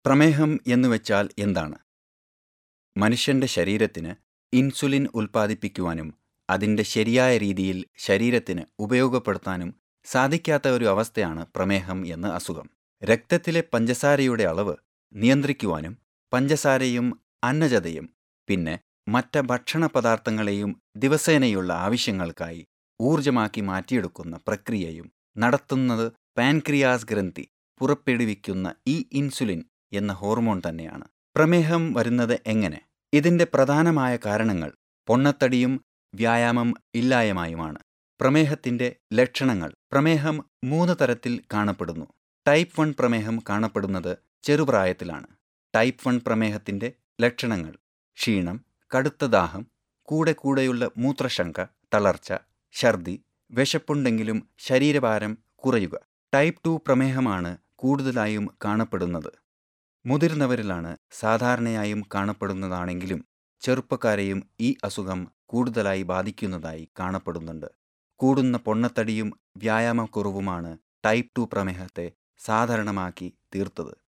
പ്രമേഹം എന്നുവെച്ചാൽ എന്താണ്? മനുഷ്യന്റെ ശരീരത്തിന് ഇൻസുലിൻ ഉൽപ്പാദിപ്പിക്കുവാനും അതിന്റെ ശരിയായ രീതിയിൽ ശരീരത്തിന് ഉപയോഗപ്പെടുത്താനും സാധിക്കാത്ത ഒരു അവസ്ഥയാണ് പ്രമേഹം എന്ന അസുഖം. രക്തത്തിലെ പഞ്ചസാരയുടെ അളവ് നിയന്ത്രിക്കുവാനും പഞ്ചസാരയും അന്നജതയും പിന്നെ മറ്റ് ഭക്ഷണപദാർത്ഥങ്ങളെയും ദിവസേനയുള്ള ആവശ്യങ്ങൾക്കായി ഊർജ്ജമാക്കി മാറ്റിയെടുക്കുന്ന പ്രക്രിയയും നടത്തുന്നത് പാൻക്രിയാസ് ഗ്രന്ഥി പുറപ്പെടുവിക്കുന്ന ഈ ഇൻസുലിൻ എന്ന ഹോർമോൺ തന്നെയാണ്. പ്രമേഹം വരുന്നത് എങ്ങനെ? ഇതിന്റെ പ്രധാനമായ കാരണങ്ങൾ പൊണ്ണത്തടിയും വ്യായാമം ഇല്ലായ്മയുമാണ്. പ്രമേഹത്തിന്റെ ലക്ഷണങ്ങൾ പ്രമേഹം മൂന്ന് തരത്തിൽ കാണപ്പെടുന്നു. ടൈപ്പ് വൺ പ്രമേഹം കാണപ്പെടുന്നത് ചെറുപ്രായത്തിലാണ്. ടൈപ്പ് വൺ പ്രമേഹത്തിന്റെ ലക്ഷണങ്ങൾ ക്ഷീണം, കടുത്ത ദാഹം, കൂടെ കൂടെയുള്ള മൂത്രശങ്ക, തളർച്ച, ഛർദ്ദി, വിശപ്പുണ്ടെങ്കിലും ശരീരഭാരം കുറയുക. ടൈപ്പ് ടു പ്രമേഹമാണ് കൂടുതലായും കാണപ്പെടുന്നത്. മുതിർന്നവരിലാണ് സാധാരണയായും കാണപ്പെടുന്നതാണെങ്കിലും ചെറുപ്പക്കാരെയും ഈ അസുഖം കൂടുതലായി ബാധിക്കുന്നതായി കാണപ്പെടുന്നുണ്ട്. കൂടുന്ന പൊണ്ണത്തടിയും വ്യായാമക്കുറവുമാണ് ടൈപ്പ് ടു പ്രമേഹത്തെ സാധാരണമാക്കി തീർത്തത്.